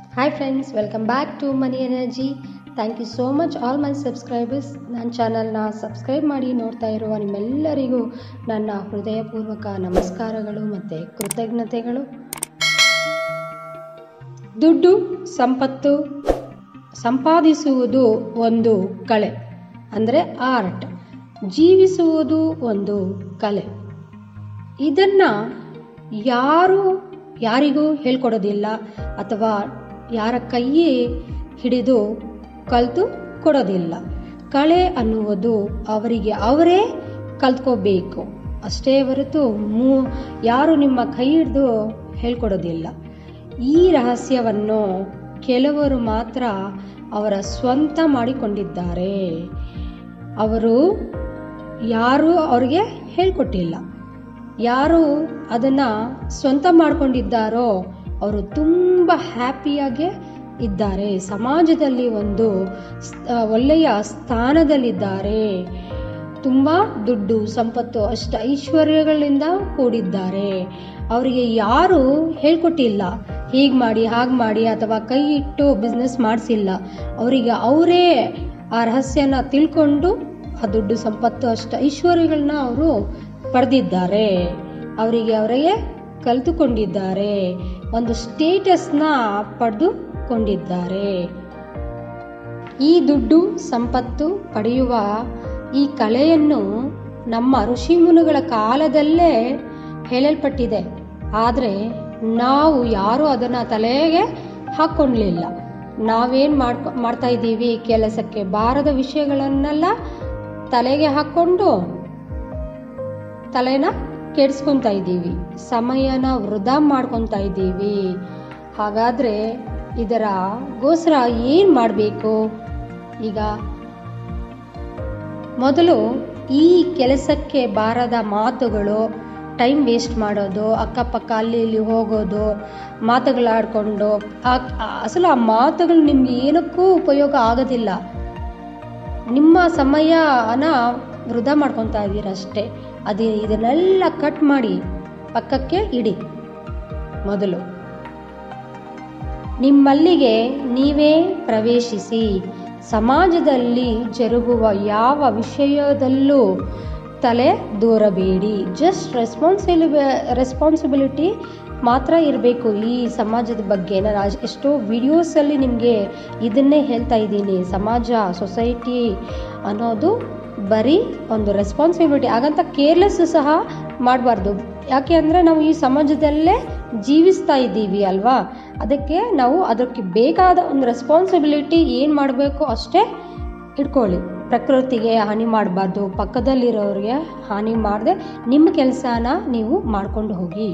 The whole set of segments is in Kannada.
hi friends welcome back to money energy thank you so much all my subscribers ನನ್ನ ಚಾನಲ್ನ ಸಬ್ಸ್ಕ್ರೈಬ್ ಮಾಡಿ ನೋಡ್ತಾ ಇರುವ ನಿಮ್ಮೆಲ್ಲರಿಗೂ ನನ್ನ ಹೃದಯಪೂರ್ವಕ ನಮಸ್ಕಾರಗಳು ಮತ್ತು ಕೃತಜ್ಞತೆಗಳು ದುಡ್ಡು ಸಂಪತ್ತು ಸಂಪಾದಿಸುವುದು ಒಂದು ಕಲೆ ಅಂದರೆ ಆರ್ಟ್ ಜೀವಿಸುವುದು ಒಂದು ಕಲೆ ಇದನ್ನು ಯಾರು ಯಾರಿಗೂ ಹೇಳ್ಕೊಡೋದಿಲ್ಲ ಅಥವಾ ಯಾರ ಕೈಯೇ ಹಿಡಿದು ಕಲಿತು ಕೊಡೋದಿಲ್ಲ ಕಳೆ ಅನ್ನುವುದು ಅವರಿಗೆ ಅವರೇ ಕಲ್ತ್ಕೋಬೇಕು ಅಷ್ಟೇ ಹೊರತು ಮೂ ಯಾರು ನಿಮ್ಮ ಕೈ ಹಿಡಿದು ಹೇಳ್ಕೊಡೋದಿಲ್ಲ ಈ ರಹಸ್ಯವನ್ನು ಕೆಲವರು ಮಾತ್ರ ಅವರ ಸ್ವಂತ ಮಾಡಿಕೊಂಡಿದ್ದಾರೆ ಅವರು ಯಾರು ಅವ್ರಿಗೆ ಹೇಳ್ಕೊಟ್ಟಿಲ್ಲ ಯಾರು ಅದನ್ನು ಸ್ವಂತ ಮಾಡ್ಕೊಂಡಿದ್ದಾರೋ ಅವರು ತುಂಬ ಹ್ಯಾಪಿಯಾಗೆ ಇದ್ದಾರೆ ಸಮಾಜದಲ್ಲಿ ಒಂದು ಒಳ್ಳೆಯ ಸ್ಥಾನದಲ್ಲಿದ್ದಾರೆ ತುಂಬ ದುಡ್ಡು ಸಂಪತ್ತು ಅಷ್ಟ ಐಶ್ವರ್ಯಗಳಿಂದ ಕೂಡಿದ್ದಾರೆ ಅವರಿಗೆ ಯಾರು ಹೇಳ್ಕೊಟ್ಟಿಲ್ಲ ಹೀಗೆ ಮಾಡಿ ಹಾಗೆ ಮಾಡಿ ಅಥವಾ ಕೈ ಇಟ್ಟು ಬಿಸ್ನೆಸ್ ಮಾಡಿಸಿಲ್ಲ ಅವರಿಗೆ ಅವರೇ ಆ ರಹಸ್ಯನ ತಿಳ್ಕೊಂಡು ಆ ದುಡ್ಡು ಸಂಪತ್ತು ಅಷ್ಟ ಐಶ್ವರ್ಯಗಳನ್ನ ಅವರು ಪಡೆದಿದ್ದಾರೆ ಅವರಿಗೆ ಅವರಿಗೆ ಕಲಿತುಕೊಂಡಿದ್ದಾರೆ ಒಂದು ಸ್ಟೇಟಸ್ನ ಪಡೆದುಕೊಂಡಿದ್ದಾರೆ ಈ ದುಡ್ಡು ಸಂಪತ್ತು ಪಡೆಯುವ ಈ ಕಲೆಯನ್ನು ನಮ್ಮ ಋಷಿಮುನಿಗಳ ಕಾಲದಲ್ಲೇ ಹೇಳಲ್ಪಟ್ಟಿದೆ ಆದರೆ ನಾವು ಯಾರೂ ಅದನ್ನು ತಲೆಗೆ ಹಾಕ್ಕೊಳ್ಳಲಿಲ್ಲ ನಾವೇನು ಮಾಡ್ಕೊ ಮಾಡ್ತಾ ಇದ್ದೀವಿ ಕೆಲಸಕ್ಕೆ ಬಾರದ ವಿಷಯಗಳನ್ನೆಲ್ಲ ತಲೆಗೆ ಹಾಕ್ಕೊಂಡು ತಲೆನ ಕೆಡಿಸ್ಕೊತಾ ಇದ್ದೀವಿ ಸಮಯನ ವೃಧಾ ಮಾಡ್ಕೊತಾ ಇದ್ದೀವಿ ಹಾಗಾದರೆ ಇದರ ಗೋಸ್ಕರ ಏನು ಮಾಡಬೇಕು ಈಗ ಮೊದಲು ಈ ಕೆಲಸಕ್ಕೆ ಬಾರದ ಮಾತುಗಳು ಟೈಮ್ ವೇಸ್ಟ್ ಮಾಡೋದು ಅಕ್ಕಪಕ್ಕ ಅಲ್ಲಿ ಇಲ್ಲಿ ಹೋಗೋದು ಮಾತುಗಳಾಡ್ಕೊಂಡು ಅಸಲು ಆ ಮಾತುಗಳು ನಿಮ್ಗೆ ಏನಕ್ಕೂ ಉಪಯೋಗ ಆಗೋದಿಲ್ಲ ನಿಮ್ಮ ಸಮಯನ ವೃಧಾ ಮಾಡ್ಕೊತಾ ಇದ್ದೀರಷ್ಟೇ ಅದು ಇದನ್ನೆಲ್ಲ ಕಟ್ ಮಾಡಿ ಪಕ್ಕಕ್ಕೆ ಇಡಿ ಮೊದಲು ನಿಮ್ಮಲ್ಲಿಗೆ ನೀವೇ ಪ್ರವೇಶಿಸಿ ಸಮಾಜದಲ್ಲಿ ಜರುಗುವ ಯಾವ ವಿಷಯದಲ್ಲೂ ತಲೆ ದೂರಬೇಡಿ ಜಸ್ಟ್ ರೆಸ್ಪಾನ್ಸಿಬಿ ರೆಸ್ಪಾನ್ಸಿಬಿಲಿಟಿ ಮಾತ್ರ ಇರಬೇಕು ಈ ಸಮಾಜದ ಬಗ್ಗೆ ನಾನು ಎಷ್ಟೋ ವಿಡಿಯೋಸಲ್ಲಿ ನಿಮಗೆ ಇದನ್ನೇ ಹೇಳ್ತಾ ಇದ್ದೀನಿ ಸಮಾಜ ಸೊಸೈಟಿ ಅನ್ನೋದು ಬರೀ ಒಂದು ರೆಸ್ಪಾನ್ಸಿಬಿಲಿಟಿ ಹಾಗಂತ ಕೇರ್ಲೆಸ್ ಸಹ ಮಾಡಬಾರ್ದು ಯಾಕೆ ಅಂದರೆ ನಾವು ಈ ಸಮಾಜದಲ್ಲೇ ಜೀವಿಸ್ತಾ ಇದ್ದೀವಿ ಅಲ್ವಾ ಅದಕ್ಕೆ ನಾವು ಅದಕ್ಕೆ ಬೇಕಾದ ಒಂದು ರೆಸ್ಪಾನ್ಸಿಬಿಲಿಟಿ ಏನು ಮಾಡಬೇಕು ಅಷ್ಟೇ ಇಟ್ಕೊಳ್ಳಿ ಪ್ರಕೃತಿಗೆ ಹಾನಿ ಮಾಡಬಾರ್ದು ಪಕ್ಕದಲ್ಲಿರೋರಿಗೆ ಹಾನಿ ಮಾಡದೆ ನಿಮ್ಮ ಕೆಲಸನ ನೀವು ಮಾಡ್ಕೊಂಡು ಹೋಗಿ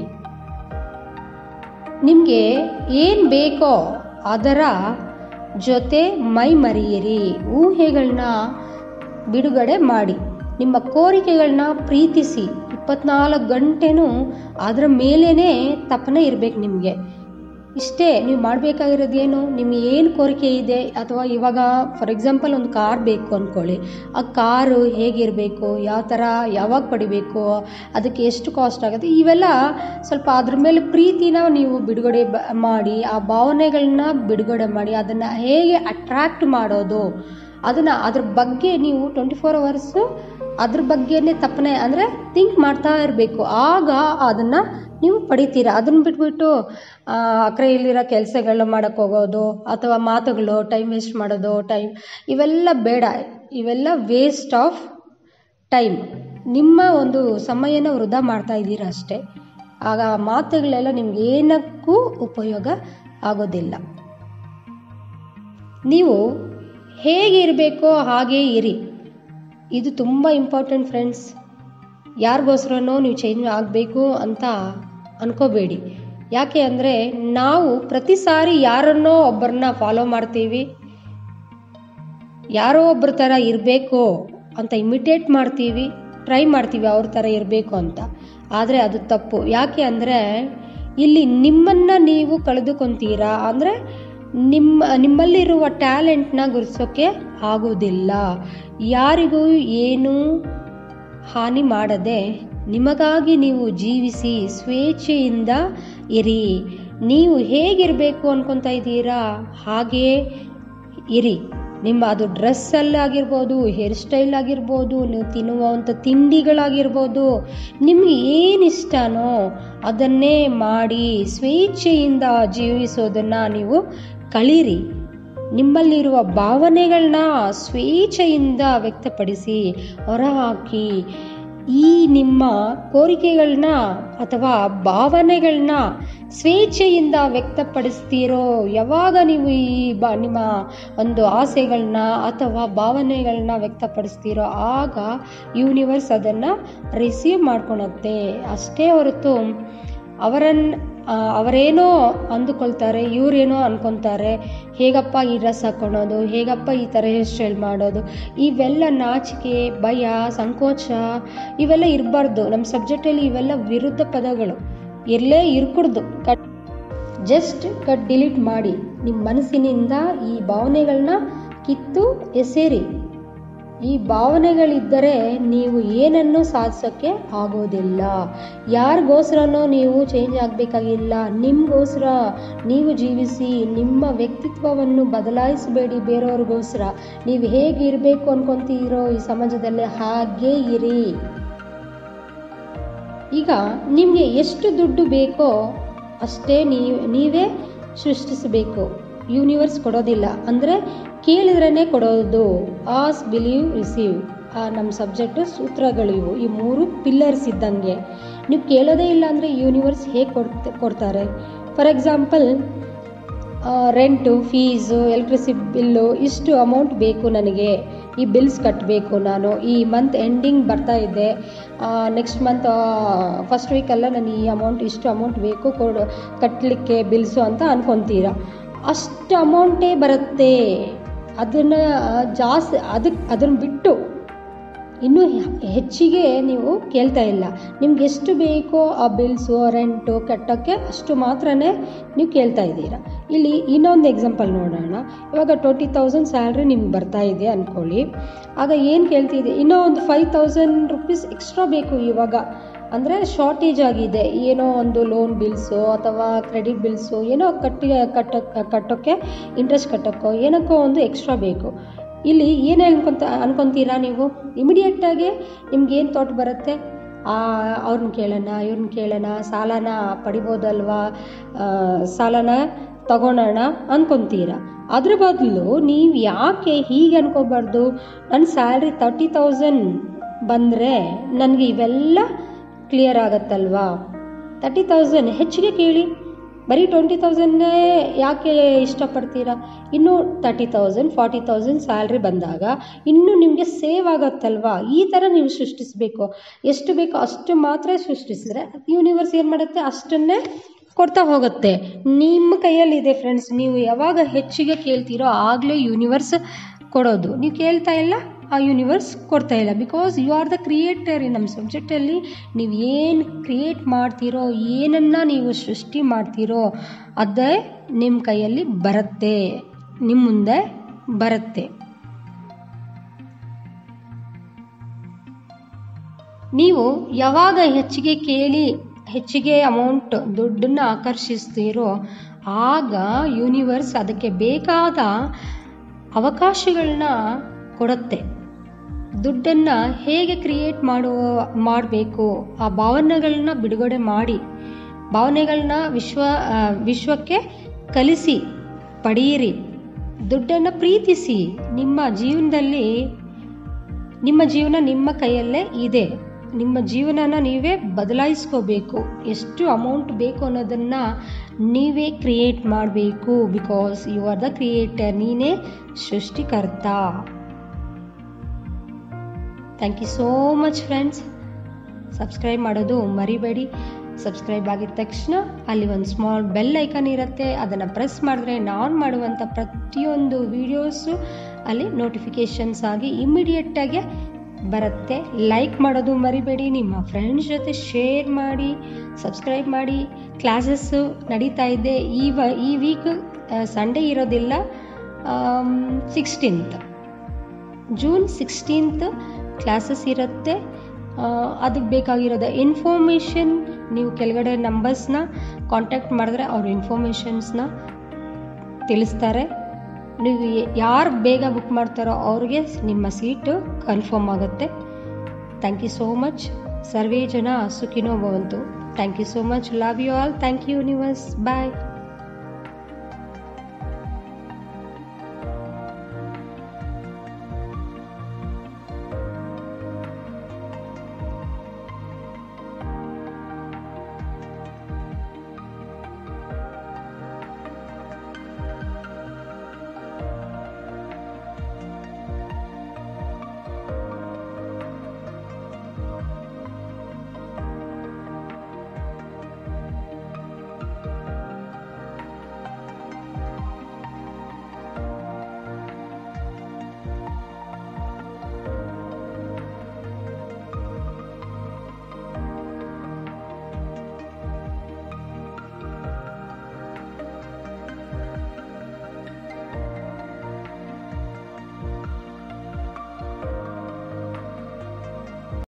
ನಿಮಗೆ ಏನು ಬೇಕೋ ಅದರ ಜೊತೆ ಮೈ ಮರೆಯಿರಿ ಊಹೆಗಳನ್ನ ಬಿಡುಗಡೆ ಮಾಡಿ ನಿಮ್ಮ ಕೋರಿಕೆಗಳನ್ನ ಪ್ರೀತಿಸಿ ಇಪ್ಪತ್ನಾಲ್ಕು ಗಂಟೆನೂ ಅದರ ಮೇಲೇ ತಪ್ಪನೆ ಇರಬೇಕು ನಿಮಗೆ ಇಷ್ಟೇ ನೀವು ಮಾಡಬೇಕಾಗಿರೋದೇನು ನಿಮ್ಗೆ ಏನು ಕೋರಿಕೆ ಇದೆ ಅಥವಾ ಇವಾಗ ಫಾರ್ ಎಕ್ಸಾಂಪಲ್ ಒಂದು ಕಾರ್ ಬೇಕು ಅಂದ್ಕೊಳ್ಳಿ ಆ ಕಾರು ಹೇಗಿರಬೇಕು ಯಾವ ಥರ ಯಾವಾಗ ಪಡಿಬೇಕು ಅದಕ್ಕೆ ಎಷ್ಟು ಕಾಸ್ಟ್ ಆಗುತ್ತೆ ಇವೆಲ್ಲ ಸ್ವಲ್ಪ ಅದ್ರ ಮೇಲೆ ಪ್ರೀತಿನ ನೀವು ಬಿಡುಗಡೆ ಮಾಡಿ ಆ ಭಾವನೆಗಳನ್ನ ಬಿಡುಗಡೆ ಮಾಡಿ ಅದನ್ನು ಹೇಗೆ ಅಟ್ರ್ಯಾಕ್ಟ್ ಮಾಡೋದು ಅದನ್ನು ಅದ್ರ ಬಗ್ಗೆ ನೀವು ಟ್ವೆಂಟಿ ಫೋರ್ ಅವರ್ಸು ಅದ್ರ ಬಗ್ಗೆನೇ ತಪ್ಪನೆ ಅಂದರೆ ಥಿಂಕ್ ಮಾಡ್ತಾ ಇರಬೇಕು ಆಗ ಅದನ್ನು ನೀವು ಪಡಿತೀರ ಅದನ್ನು ಬಿಟ್ಬಿಟ್ಟು ಕೈಯಲ್ಲಿರೋ ಕೆಲಸಗಳನ್ನ ಮಾಡೋಕ್ಕೆ ಹೋಗೋದು ಅಥವಾ ಮಾತುಗಳು ಟೈಮ್ ವೇಸ್ಟ್ ಮಾಡೋದು ಟೈಮ್ ಇವೆಲ್ಲ ಬೇಡ ಇವೆಲ್ಲ ವೇಸ್ಟ್ ಆಫ್ ಟೈಮ್ ನಿಮ್ಮ ಒಂದು ಸಮಯನ ವೃಧಾ ಮಾಡ್ತಾ ಇದ್ದೀರ ಅಷ್ಟೇ ಆಗ ಆ ಮಾತುಗಳೆಲ್ಲ ನಿಮ್ಗೆ ಏನಕ್ಕೂ ಉಪಯೋಗ ಆಗೋದಿಲ್ಲ ನೀವು ಹೇಗಿರಬೇಕೋ ಹಾಗೇ ಇರಿ ಇದು ತುಂಬ ಇಂಪಾರ್ಟೆಂಟ್ ಫ್ರೆಂಡ್ಸ್ ಯಾರಿಗೋಸ್ಕರನೋ ನೀವು ಚೇಂಜ್ ಆಗಬೇಕು ಅಂತ ಅನ್ಕೋಬೇಡಿ ಯಾಕೆ ಅಂದರೆ ನಾವು ಪ್ರತಿ ಸಾರಿ ಯಾರನ್ನೋ ಒಬ್ಬರನ್ನ ಫಾಲೋ ಮಾಡ್ತೀವಿ ಯಾರೋ ಒಬ್ಬರ ಥರ ಇರಬೇಕು ಅಂತ ಇಮಿಟೇಟ್ ಮಾಡ್ತೀವಿ ಟ್ರೈ ಮಾಡ್ತೀವಿ ಅವ್ರ ಥರ ಇರಬೇಕು ಅಂತ ಆದರೆ ಅದು ತಪ್ಪು ಯಾಕೆ ಅಂದರೆ ಇಲ್ಲಿ ನಿಮ್ಮನ್ನು ನೀವು ಕಳೆದುಕೊಂತೀರಾ ಅಂದರೆ ನಿಮ್ಮ ನಿಮ್ಮಲ್ಲಿರುವ ಟ್ಯಾಲೆಂಟ್ನ ಗುರುತಿಸೋಕ್ಕೆ ಆಗೋದಿಲ್ಲ ಯಾರಿಗೂ ಏನೂ ಹಾನಿ ಮಾಡದೆ ನಿಮಗಾಗಿ ನೀವು ಜೀವಿಸಿ ಸ್ವೇಚ್ಛೆಯಿಂದ ಇರಿ ನೀವು ಹೇಗಿರಬೇಕು ಅನ್ಕೊತಾ ಇದ್ದೀರಾ ಹಾಗೇ ಇರಿ ನಿಮ್ಮ ಅದು ಡ್ರೆಸ್ಸಲ್ಲಾಗಿರ್ಬೋದು ಹೇರ್ ಸ್ಟೈಲ್ ಆಗಿರ್ಬೋದು ನೀವು ತಿನ್ನುವಂಥ ತಿಂಡಿಗಳಾಗಿರ್ಬೋದು ನಿಮಗೆ ಏನು ಇಷ್ಟನೋ ಅದನ್ನೇ ಮಾಡಿ ಸ್ವೇಚ್ಛೆಯಿಂದ ಜೀವಿಸೋದನ್ನು ನೀವು ಕಳೀರಿ ನಿಮ್ಮಲ್ಲಿರುವ ಭಾವನೆಗಳನ್ನ ಸ್ವೇಚ್ಛೆಯಿಂದ ವ್ಯಕ್ತಪಡಿಸಿ ಹೊರಹಾಕಿ ಈ ನಿಮ್ಮ ಕೋರಿಕೆಗಳನ್ನ ಅಥವಾ ಭಾವನೆಗಳನ್ನ ಸ್ವೇಚ್ಛೆಯಿಂದ ವ್ಯಕ್ತಪಡಿಸ್ತೀರೋ ಯಾವಾಗ ನೀವು ಈ ಬ ನಿಮ್ಮ ಒಂದು ಆಸೆಗಳನ್ನ ಅಥವಾ ಭಾವನೆಗಳನ್ನ ವ್ಯಕ್ತಪಡಿಸ್ತೀರೋ ಆಗ ಯೂನಿವರ್ಸ್ ಅದನ್ನು ರಿಸೀವ್ ಮಾಡ್ಕೊಳತ್ತೆ ಅಷ್ಟೇ ಹೊರತು ಅವರನ್ನು ಅವರೇನೋ ಅಂದುಕೊಳ್ತಾರೆ ಇವರೇನೋ ಅನ್ಕೊತಾರೆ ಹೇಗಪ್ಪ ಈ ಡ್ರೆಸ್ ಹಾಕ್ಕೊಳೋದು ಹೇಗಪ್ಪ ಈ ಥರ ಹೇರ್ ಸ್ಟೈಲ್ ಮಾಡೋದು ಇವೆಲ್ಲ ನಾಚಿಕೆ ಭಯ ಸಂಕೋಚ ಇವೆಲ್ಲ ಇರಬಾರ್ದು ನಮ್ಮ ಸಬ್ಜೆಕ್ಟಲ್ಲಿ ಇವೆಲ್ಲ ವಿರುದ್ಧ ಪದಗಳು ಇರಲೇ ಇರ್ಕೂಡ್ದು ಕಟ್ ಜಸ್ಟ್ ಕಟ್ ಡಿಲೀಟ್ ಮಾಡಿ ನಿಮ್ಮ ಮನಸ್ಸಿನಿಂದ ಈ ಭಾವನೆಗಳನ್ನ ಕಿತ್ತು ಎಸೇರಿ ಈ ಭಾವನೆಗಳಿದ್ದರೆ ನೀವು ಏನನ್ನು ಸಾಧಿಸೋಕ್ಕೆ ಆಗೋದಿಲ್ಲ ಯಾರಿಗೋಸ್ಕರನೋ ನೀವು ಚೇಂಜ್ ಆಗಬೇಕಾಗಿಲ್ಲ ನಿಮಗೋಸ್ಕರ ನೀವು ಜೀವಿಸಿ ನಿಮ್ಮ ವ್ಯಕ್ತಿತ್ವವನ್ನು ಬದಲಾಯಿಸಬೇಡಿ ಬೇರೆಯವ್ರಿಗೋಸ್ಕರ ನೀವು ಹೇಗೆ ಇರಬೇಕು ಅನ್ಕೊಂತೀರೋ ಈ ಸಮಾಜದಲ್ಲಿ ಹಾಗೇ ಇರಿ ಈಗ ನಿಮಗೆ ಎಷ್ಟು ದುಡ್ಡು ಬೇಕೋ ಅಷ್ಟೇ ನೀವು ನೀವೇ ಸೃಷ್ಟಿಸಬೇಕು ಯೂನಿವರ್ಸ್ ಕೊಡೋದಿಲ್ಲ ಅಂದರೆ ಕೇಳಿದ್ರೇ ಕೊಡೋದು ಆಸ್ ಬಿಲೀವ್ ರಿಸೀವ್ ನಮ್ಮ ಸಬ್ಜೆಕ್ಟು ಸೂತ್ರಗಳಿವು ಈ ಮೂರು ಪಿಲ್ಲರ್ಸ್ ಇದ್ದಂಗೆ ನೀವು ಕೇಳೋದೇ ಇಲ್ಲ ಅಂದರೆ ಯೂನಿವರ್ಸ್ ಹೇಗೆ ಕೊಡ್ತ ಕೊಡ್ತಾರೆ for example rent fees electricity bill ಇಷ್ಟು ಅಮೌಂಟ್ ಬೇಕು ನನಗೆ ಈ ಬಿಲ್ಸ್ ಕಟ್ಟಬೇಕು ನಾನು ಈ ಮಂತ್ ಎಂಡಿಂಗ್ ಬರ್ತಾ ಇದ್ದೆ ನೆಕ್ಸ್ಟ್ ಮಂತ್ ಫಸ್ಟ್ ವೀಕಲ್ಲ ನಾನು ಈ ಅಮೌಂಟ್ ಇಷ್ಟು ಅಮೌಂಟ್ ಬೇಕು ಕೊಡು ಕಟ್ಟಲಿಕ್ಕೆ ಬಿಲ್ಸು ಅಂತ ಅನ್ಕೊತೀರ ಅಷ್ಟು ಅಮೌಂಟೇ ಬರುತ್ತೆ ಅದನ್ನು ಜಾಸ್ತಿ ಅದಕ್ಕೆ ಅದನ್ನು ಬಿಟ್ಟು ಇನ್ನೂ ಹೆಚ್ಚಿಗೆ ನೀವು ಕೇಳ್ತಾ ಇಲ್ಲ ನಿಮ್ಗೆ ಎಷ್ಟು ಬೇಕೋ ಆ ಬಿಲ್ಸು ರೆಂಟು ಕಟ್ಟೋಕ್ಕೆ ಅಷ್ಟು ಮಾತ್ರನೇ ನೀವು ಕೇಳ್ತಾ ಇದ್ದೀರಾ ಇಲ್ಲಿ ಇನ್ನೊಂದು ಎಕ್ಸಾಂಪಲ್ ನೋಡೋಣ ಇವಾಗ ಟ್ವೆಂಟಿ ತೌಸಂಡ್ ಸ್ಯಾಲ್ರಿ ನಿಮ್ಗೆ ಬರ್ತಾ ಇದೆ ಅಂದ್ಕೊಳ್ಳಿ ಆಗ ಏನು ಕೇಳ್ತಿದೆ ಇನ್ನೂ ಒಂದು ಫೈವ್ ತೌಸಂಡ್ ರುಪೀಸ್ ಎಕ್ಸ್ಟ್ರಾ ಬೇಕು ಇವಾಗ ಅಂದರೆ ಶಾರ್ಟೇಜ್ ಆಗಿದೆ ಏನೋ ಒಂದು ಲೋನ್ ಬಿಲ್ಸು ಅಥವಾ ಕ್ರೆಡಿಟ್ ಬಿಲ್ಸು ಏನೋ ಕಟ್ಟಿ ಕಟ್ಟೋ ಕಟ್ಟೋಕ್ಕೆ ಇಂಟ್ರೆಸ್ಟ್ ಕಟ್ಟೋಕ್ಕೋ ಏನಕ್ಕೋ ಒಂದು ಎಕ್ಸ್ಟ್ರಾ ಬೇಕು ಇಲ್ಲಿ ಏನು ಅನ್ಕೊಂತ ಅನ್ಕೊತೀರಾ ನೀವು ಇಮಿಡಿಯೇಟಾಗಿ ನಿಮ್ಗೆ ಏನು ಥಾಟ್ ಬರುತ್ತೆ ಅವ್ರನ್ನ ಕೇಳೋಣ ಇವ್ರನ್ನ ಕೇಳೋಣ ಸಾಲನ ಪಡಿಬೋದಲ್ವಾ ಸಾಲನ ತಗೊಳೋಣ ಅನ್ಕೊತೀರ ಅದ್ರ ಬದಲು ನೀವು ಯಾಕೆ ಹೀಗೆ ಅನ್ಕೋಬಾರ್ದು ನನ್ನ ಸ್ಯಾಲ್ರಿ ತರ್ಟಿ ತೌಸಂಡ್ ಬಂದರೆ ನನಗೆ ಇವೆಲ್ಲ ಕ್ಲಿಯರ್ ಆಗತ್ತಲ್ವಾ ತರ್ಟಿ ತೌಸಂಡ್ ಹೆಚ್ಚಿಗೆ ಕೇಳಿ ಬರೀ ಟ್ವೆಂಟಿ ತೌಸಂಡೇ ಯಾಕೆ ಇಷ್ಟಪಡ್ತೀರಾ ಇನ್ನೂ thirty thousand forty thousand salary ಬಂದಾಗ ಇನ್ನೂ ನಿಮಗೆ ಸೇವ್ ಆಗುತ್ತಲ್ವಾ ಈ ಥರ ನೀವು ಸೃಷ್ಟಿಸಬೇಕು ಎಷ್ಟು ಬೇಕೋ ಅಷ್ಟು ಮಾತ್ರ ಸೃಷ್ಟಿಸಿದ್ರೆ ಯೂನಿವರ್ಸ್ ಏನು ಮಾಡುತ್ತೆ ಅಷ್ಟನ್ನೇ ಕೊಡ್ತಾ ಹೋಗುತ್ತೆ ನಿಮ್ಮ ಕೈಯಲ್ಲಿದೆ ಫ್ರೆಂಡ್ಸ್ ನೀವು ಯಾವಾಗ ಹೆಚ್ಚಿಗೆ ಕೇಳ್ತೀರೋ ಆಗಲೇ ಯೂನಿವರ್ಸ್ ಕೊಡೋದು ನೀವು ಕೇಳ್ತಾ ಇಲ್ಲ ಆ ಯೂನಿವರ್ಸ್ ಕೊಡ್ತಾ ಇಲ್ಲ because you are the creator ನಮ್ಮ ಸಬ್ಜೆಕ್ಟಲ್ಲಿ ನೀವು ಏನು ಕ್ರಿಯೇಟ್ ಮಾಡ್ತೀರೋ ಏನನ್ನು ನೀವು ಸೃಷ್ಟಿ ಮಾಡ್ತೀರೋ ಅದೇ ನಿಮ್ಮ ಕೈಯಲ್ಲಿ ಬರುತ್ತೆ ನಿಮ್ಮ ಮುಂದೆ ಬರುತ್ತೆ ನೀವು ಯಾವಾಗ ಹೆಚ್ಚಿಗೆ ಕೇಳಿ ಹೆಚ್ಚಿಗೆ ಅಮೌಂಟ್ ದುಡ್ಡನ್ನು ಆಕರ್ಷಿಸ್ತೀರೋ ಆಗ ಯೂನಿವರ್ಸ್ ಅದಕ್ಕೆ ಬೇಕಾದ ಅವಕಾಶಗಳನ್ನ ಕೊಡುತ್ತೆ ದುಡ್ಡನ್ನು ಹೇಗೆ ಕ್ರಿಯೇಟ್ ಮಾಡುವ ಮಾಡಬೇಕು ಆ ಭಾವನೆಗಳನ್ನ ಬಿಡುಗಡೆ ಮಾಡಿ ಭಾವನೆಗಳನ್ನ ವಿಶ್ವ ವಿಶ್ವಕ್ಕೆ ಕಲಿಸಿ ಪಡೆಯಿರಿ ದುಡ್ಡನ್ನು ಪ್ರೀತಿಸಿ ನಿಮ್ಮ ಜೀವನದಲ್ಲಿ ನಿಮ್ಮ ಜೀವನ ನಿಮ್ಮ ಕೈಯಲ್ಲೇ ಇದೆ ನಿಮ್ಮ ಜೀವನನ ನೀವೇ ಬದಲಾಯಿಸ್ಕೋಬೇಕು ಎಷ್ಟು ಅಮೌಂಟ್ ಬೇಕು ಅನ್ನೋದನ್ನು ನೀವೇ ಕ್ರಿಯೇಟ್ ಮಾಡಬೇಕು because you are the creator ನೀನೇ ಸೃಷ್ಟಿಕರ್ತ thank you so much friends subscribe ಮಾಡೋದು ಮರಿಬೇಡಿ ಸಬ್ಸ್ಕ್ರೈಬ್ ಆಗಿದ ತಕ್ಷಣ ಅಲ್ಲಿ ಒಂದು ಸ್ಮಾಲ್ ಬೆಲ್ ಐಕಾನ್ ಇರುತ್ತೆ ಅದನ್ನು ಪ್ರೆಸ್ ಮಾಡಿದ್ರೆ ನಾನು ಮಾಡುವಂಥ ಪ್ರತಿಯೊಂದು ವೀಡಿಯೋಸು ಅಲ್ಲಿ ನೋಟಿಫಿಕೇಷನ್ಸ್ ಆಗಿ ಇಮಿಡಿಯೇಟಾಗಿ ಬರುತ್ತೆ ಲೈಕ್ ಮಾಡೋದು ಮರಿಬೇಡಿ ನಿಮ್ಮ ಫ್ರೆಂಡ್ಸ್ ಜೊತೆ ಶೇರ್ ಮಾಡಿ ಸಬ್ಸ್ಕ್ರೈಬ್ ಮಾಡಿ ಕ್ಲಾಸಸ್ಸು ನಡೀತಾ ಇದೆ ಈ ವ ಈ ವೀಕ್ ಸಂಡೇ ಇರೋದಿಲ್ಲ ಸಿಕ್ಸ್ಟೀನ್ತ್ ಜೂನ್ ಸಿಕ್ಸ್ಟೀನ್ತ್ ಕ್ಲಾಸಸ್ ಇರುತ್ತೆ ಅದಕ್ಕೆ ಬೇಕಾಗಿರೋದ ಇನ್ಫಾರ್ಮೇಷನ್ ನೀವು ಕೆಳಗಡೆ ನಂಬರ್ಸ್ನ ಕಾಂಟ್ಯಾಕ್ಟ್ ಮಾಡಿದ್ರೆ ಅವ್ರ ಇನ್ಫಾರ್ಮೇಷನ್ಸ್ನ ತಿಳಿಸ್ತಾರೆ ನೀವು ಯಾರು ಬೇಗ ಬುಕ್ ಮಾಡ್ತಾರೋ ಅವ್ರಿಗೆ ನಿಮ್ಮ ಸೀಟು ಕನ್ಫರ್ಮ್ ಆಗುತ್ತೆ ಥ್ಯಾಂಕ್ ಯು ಸೋ ಮಚ್ ಸರ್ವೇ ಜನ ಸುಖಿನೋ ಭವಂತು thank you so much love you all thank you universe bye